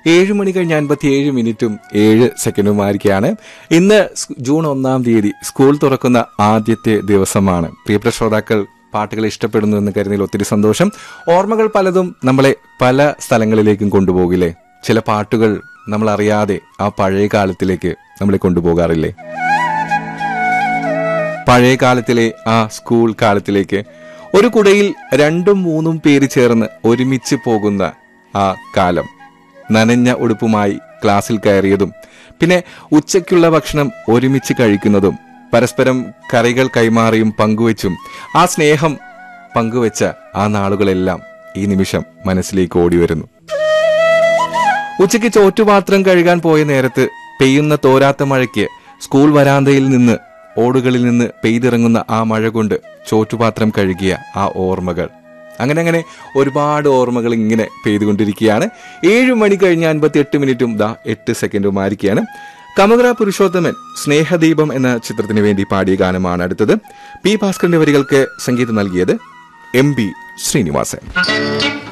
ഏഴ് മണി കഴിഞ്ഞ് അൻപത്തി ഏഴ് മിനിറ്റും ഏഴ് സെക്കൻഡുമായിരിക്കുകയാണ് ഇന്ന് സ് ജൂൺ ഒന്നാം തീയതി സ്കൂൾ തുറക്കുന്ന ആദ്യത്തെ ദിവസമാണ് പ്രിയപ്പെട്ട ശ്രോതാക്കൾ പാട്ടുകൾ ഇഷ്ടപ്പെടുന്നു എന്ന് കരുതിയിൽ ഒത്തിരി സന്തോഷം ഓർമ്മകൾ പലതും നമ്മളെ പല സ്ഥലങ്ങളിലേക്കും കൊണ്ടുപോകില്ലേ ചില പാട്ടുകൾ നമ്മൾ അറിയാതെ ആ പഴയ കാലത്തിലേക്ക് നമ്മളെ കൊണ്ടുപോകാറില്ലേ പഴയ കാലത്തിലെ ആ സ്കൂൾ കാലത്തിലേക്ക് ഒരു കുടയിൽ രണ്ടും മൂന്നും പേര് ചേർന്ന് ഒരുമിച്ച് പോകുന്ന ആ കാലം നനഞ്ഞ ഉടുപ്പുമായി ക്ലാസ്സിൽ കയറിയതും പിന്നെ ഉച്ചയ്ക്കുള്ള ഭക്ഷണം ഒരുമിച്ച് കഴിക്കുന്നതും പരസ്പരം കറികൾ കൈമാറിയും പങ്കുവച്ചും ആ സ്നേഹം പങ്കുവച്ച ആ നാളുകളെല്ലാം ഈ നിമിഷം മനസ്സിലേക്ക് ഓടി വരുന്നു ഉച്ചയ്ക്ക് ചോറ്റുപാത്രം കഴുകാൻ പോയ നേരത്ത് പെയ്യുന്ന തോരാത്ത മഴയ്ക്ക് സ്കൂൾ വരാന്തയിൽ നിന്ന് ഓടുകളിൽ നിന്ന് പെയ്തിറങ്ങുന്ന ആ മഴ കൊണ്ട് ചോറ്റുപാത്രം കഴുകിയ ആ ഓർമ്മകൾ അങ്ങനെ അങ്ങനെ ഒരുപാട് ഓർമ്മകൾ ഇങ്ങനെ പെയ്തുകൊണ്ടിരിക്കുകയാണ് ഏഴ് മണി കഴിഞ്ഞ് അൻപത്തി എട്ട് മിനിറ്റും ദാ എട്ട് സെക്കൻഡും ആയിരിക്കുകയാണ് കമഗ്ര പുരുഷോത്തമൻ സ്നേഹദീപം എന്ന ചിത്രത്തിന് വേണ്ടി പാടിയ ഗാനമാണ് അടുത്തത് പി ഭാസ്കറിന്റെ വരികൾക്ക് സംഗീതം നൽകിയത് എം ബി ശ്രീനിവാസൻ